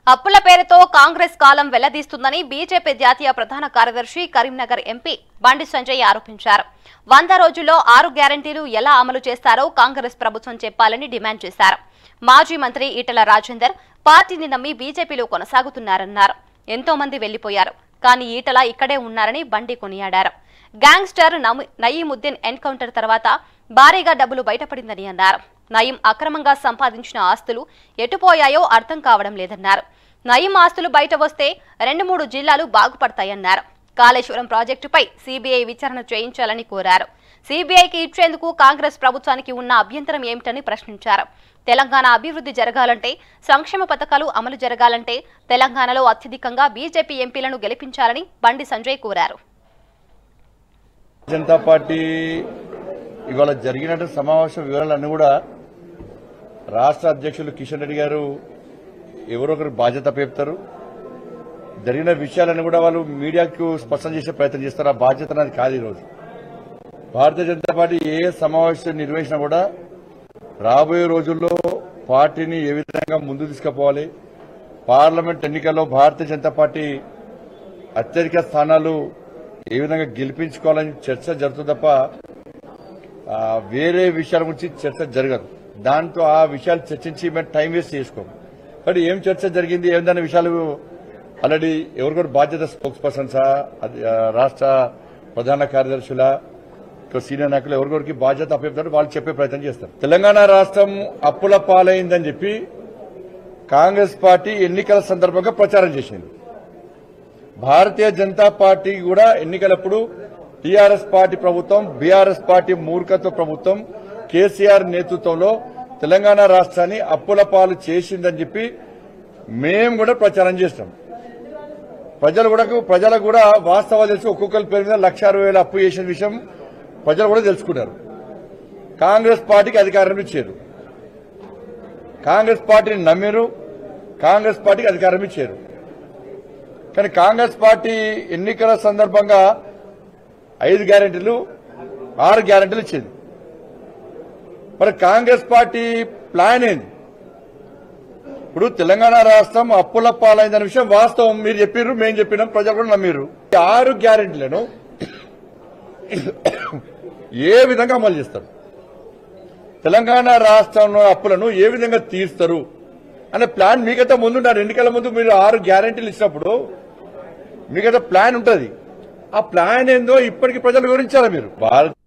అప్పుల పేరుతో కాంగ్రెస్ కాలం వెల్లదీస్తుందని బీజేపీ జాతీయ ప్రధాన కార్యదర్శి కరీంనగర్ ఎంపీ బండి సంజయ్ ఆరోపించారు వంద రోజుల్లో ఆరు గ్యారంటీలు ఎలా అమలు చేస్తారో కాంగ్రెస్ ప్రభుత్వం చెప్పాలని డిమాండ్ చేశారు మాజీ మంత్రి ఈటల రాజేందర్ పార్టీని నమ్మి బీజేపీలో కొనసాగుతున్నారన్నారు ఎంతో మంది వెళ్లిపోయారు కానీ ఈటల ఇక్కడే ఉన్నారని బండి కొనియాడారు గ్యాంగ్స్టర్ నము- నయీముద్దీన్ ఎన్కౌంటర్ తర్వాత భారీగా డబ్బులు బయటపడిందని అన్నారు నయీం అక్రమంగా సంపాదించిన ఆస్తులు ఎటుపోయాయో అర్థం కావడం లేదన్నారు నయీం ఆస్తులు బయట వస్తే రెండు మూడు జిల్లాలు బాగుపడతాయన్నారు కాళేశ్వరం ప్రాజెక్టుపై సీబీఐ విచారణ చేయించాలని కోరారు సీబీఐకి ఇచ్చేందుకు కాంగ్రెస్ ప్రభుత్వానికి ఉన్న అభ్యంతరం ఏమిటని ప్రశ్నించారు తెలంగాణ అభివృద్ధి జరగాలంటే సంక్షేమ పథకాలు అమలు జరగాలంటే తెలంగాణలో అత్యధికంగా బీజేపీ ఎంపీలను గెలిపించాలని బండి సంజయ్ కోరారు జనతా పార్టీ ఇవాళ జరిగినట్టు సమావేశ వివరాలన్నీ కూడా రాష్ట్ర అధ్యక్షులు కిషన్ రెడ్డి గారు ఎవరో ఒకరు బాధ్యత పేపుతారు జరిగిన విషయాలను కూడా వాళ్ళు మీడియాకు స్పష్టం చేసే ప్రయత్నం చేస్తారు ఆ బాధ్యత అనేది కాదు ఈరోజు భారతీయ జనతా పార్టీ ఏ సమావేశం నిర్వహించినా కూడా రాబోయే రోజుల్లో పార్టీని ఏ విధంగా ముందు తీసుకుపోవాలి పార్లమెంట్ ఎన్నికల్లో భారతీయ జనతా పార్టీ అత్యధిక స్థానాలు ఏ విధంగా గెలిపించుకోవాలని చర్చ జరుగుతుంది తప్ప ఆ, వేరే విషయాల గురించి చర్చ జరగదు దాంతో ఆ విషయాలు చర్చించి మేము టైం వేస్ట్ చేసుకోము కానీ ఏం చర్చ జరిగింది ఏదైనా విషయాలు ఆల్రెడీ ఎవరికొరు బాధ్యత స్పోక్స్ పర్సన్సా అది, ఆ, రాష్ట్ర ప్రధాన కార్యదర్శుల ఇంకా సీనియర్ నాయకులు ఎవరికొరికి బాధ్యత అప్పచెప్తారో వాళ్ళు చెప్పే ప్రయత్నం చేస్తారు తెలంగాణ రాష్ట్రం అప్పుల పాలైందని చెప్పి కాంగ్రెస్ పార్టీ ఎన్నికల సందర్భంగా ప్రచారం చేసింది భారతీయ జనతా పార్టీ కూడా ఎన్నికలప్పుడు టీఆర్ఎస్ పార్టీ ప్రభుత్వం బీఆర్ఎస్ పార్టీ మూర్ఖత్వ ప్రభుత్వం కేసీఆర్ నేతృత్వంలో తెలంగాణ రాష్ట్రాన్ని అప్పుల పాలు చేసిందని చెప్పి మేము కూడా ప్రచారం చేస్తాం ప్రజలు కూడా ప్రజలకు కూడా వాస్తవాలు తెలిసి ఒక్కొక్కరి పేరు మీద లక్ష అరవై వేల అప్పు చేసిన విషయం ప్రజలు కూడా తెలుసుకున్నారు కాంగ్రెస్ పార్టీకి అధికారం ఇచ్చారు కాంగ్రెస్ పార్టీని నమ్మిరు కాంగ్రెస్ పార్టీకి అధికారం ఇచ్చారు కానీ కాంగ్రెస్ పార్టీ ఎన్నికల సందర్భంగా ఐదు గ్యారెంటీలు ఆరు గ్యారెంటీలు ఇచ్చింది మరి కాంగ్రెస్ పార్టీ ప్లాన్ ఏంది ఇప్పుడు తెలంగాణ రాష్ట్రం అప్పుల పాలైందనే విషయం వాస్తవం మీరు చెప్పారు మేము చెప్పినాం ప్రజలు కూడా నమ్మిరు ఈ ఆరు గ్యారెంటీలను ఏ విధంగా అమలు చేస్తారు తెలంగాణ రాష్ట్రంలో అప్పులను ఏ విధంగా తీరుస్తారు అనే ప్లాన్ మీకైతే ముందుంటారు ఎన్నికల ముందు మీరు ఆరు గ్యారెంటీలు ఇచ్చినప్పుడు మీకైతే ప్లాన్ ఉంటుంది ఆ ప్లాన్ ఏందో ఇప్పటికి ప్రజలు వివరించారా మీరు భారత్